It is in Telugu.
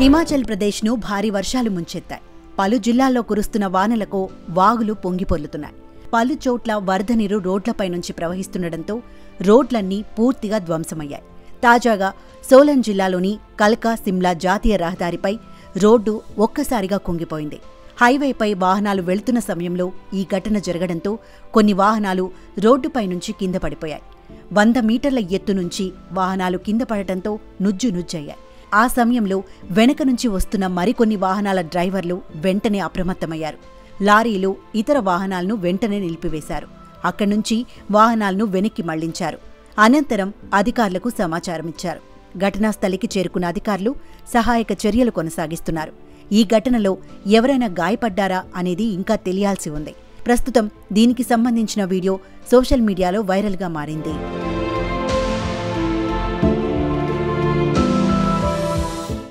హిమాచల్ ప్రదేశ్ను భారీ వర్షాలు ముంచెత్తాయి పలు జిల్లాల్లో కురుస్తున్న వానలకు వాగులు పొంగిపొర్లుతున్నాయి పలు చోట్ల వరద నీరు రోడ్లపై నుంచి ప్రవహిస్తుండటంతో రోడ్లన్నీ పూర్తిగా ధ్వంసమయ్యాయి తాజాగా సోలన్ జిల్లాలోని కల్కా సిమ్లా జాతీయ రహదారిపై రోడ్డు ఒక్కసారిగా కుంగిపోయింది హైవేపై వాహనాలు వెళ్తున్న సమయంలో ఈ ఘటన జరగడంతో కొన్ని వాహనాలు రోడ్డుపై నుంచి కింద పడిపోయాయి వంద మీటర్ల ఎత్తు నుంచి వాహనాలు కింద పడటంతో నుజ్జు నుజ్జయ్యాయి ఆ సమయంలో వెనక నుంచి వస్తున్న మరికొన్ని వాహనాల డ్రైవర్లు వెంటనే అప్రమత్తమయ్యారు లారీలు ఇతర వాహనాలను వెంటనే నిలిపివేశారు అక్కడి నుంచి వాహనాలను వెనక్కి మళ్లించారు అనంతరం అధికారులకు సమాచారమిచ్చారు ఘటనా స్థలికి చేరుకున్న అధికారులు సహాయక చర్యలు కొనసాగిస్తున్నారు ఈ ఘటనలో ఎవరైనా గాయపడ్డారా అనేది ఇంకా తెలియాల్సి ఉంది ప్రస్తుతం దీనికి సంబంధించిన వీడియో సోషల్ మీడియాలో వైరల్గా మారింది